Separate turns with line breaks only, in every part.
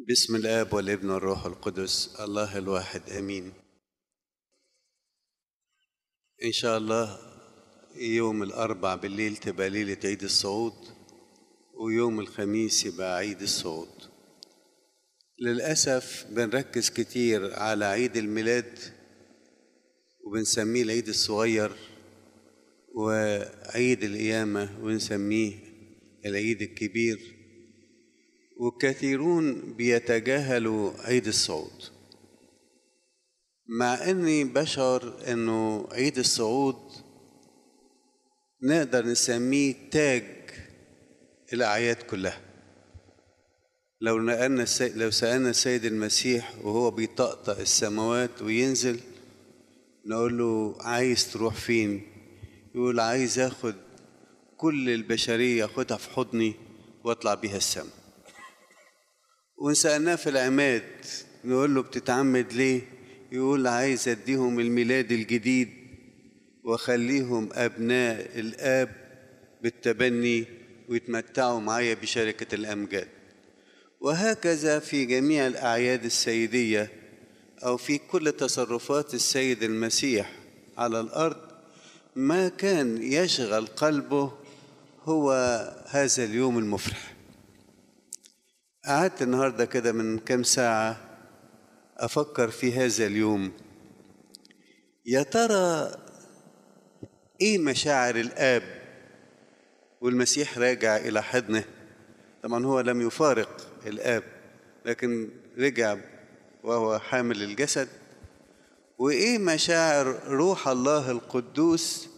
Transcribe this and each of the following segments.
بسم الاب والابن والروح القدس الله الواحد امين ان شاء الله يوم الاربع بالليل تبقى ليله عيد الصعود ويوم الخميس يبقى عيد الصعود للاسف بنركز كتير على عيد الميلاد وبنسميه العيد الصغير وعيد القيامه ونسميه العيد الكبير وكثيرون بيتجاهلوا عيد الصعود مع اني بشعر انه عيد الصعود نقدر نسميه تاج الاعياد كلها لو نقلنا السي... لو سالنا السيد المسيح وهو بيطقطق السماوات وينزل نقول له عايز تروح فين يقول عايز اخد كل البشريه اخدها في حضني واطلع بيها السماء وسألناه في العماد نقول له بتتعمد ليه يقول عايز اديهم الميلاد الجديد واخليهم ابناء الاب بالتبني ويتمتعوا معايا بشركة الامجاد وهكذا في جميع الاعياد السيدية او في كل تصرفات السيد المسيح على الارض ما كان يشغل قلبه هو هذا اليوم المفرح قعدت النهارده كده من كام ساعة أفكر في هذا اليوم يا ترى إيه مشاعر الآب والمسيح راجع إلى حضنه طبعا هو لم يفارق الآب لكن رجع وهو حامل الجسد وإيه مشاعر روح الله القدوس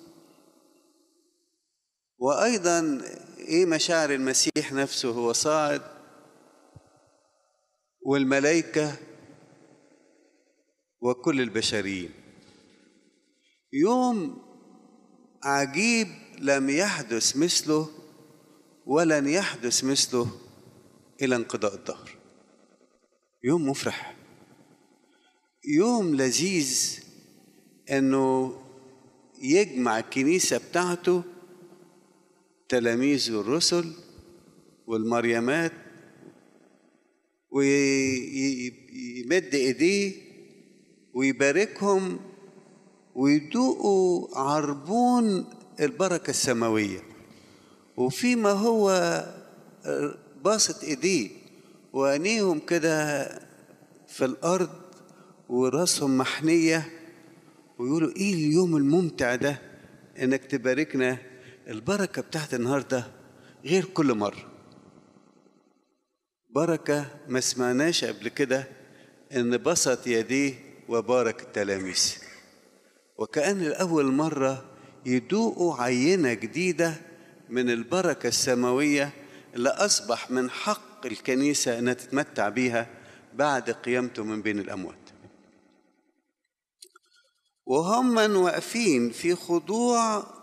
وأيضا إيه مشاعر المسيح نفسه هو صاعد والملائكة وكل البشريين يوم عجيب لم يحدث مثله ولن يحدث مثله إلى انقضاء الدهر يوم مفرح يوم لذيذ انه يجمع الكنيسه بتاعته تلاميذ الرسل والمريمات ويمد ايديه ويباركهم ويدوقوا عربون البركة السماوية وفيما هو باسط ايديه وعينيهم كده في الارض وراسهم محنية ويقولوا ايه اليوم الممتع ده انك تباركنا البركة بتاعت النهاردة غير كل مرة بركة ما سمعناش قبل كده إن بسط يديه وبارك التلاميذ وكأن لأول مرة يدوقوا عينة جديدة من البركة السماوية اللي أصبح من حق الكنيسة أنها تتمتع بيها بعد قيامته من بين الأموات وهم واقفين في خضوع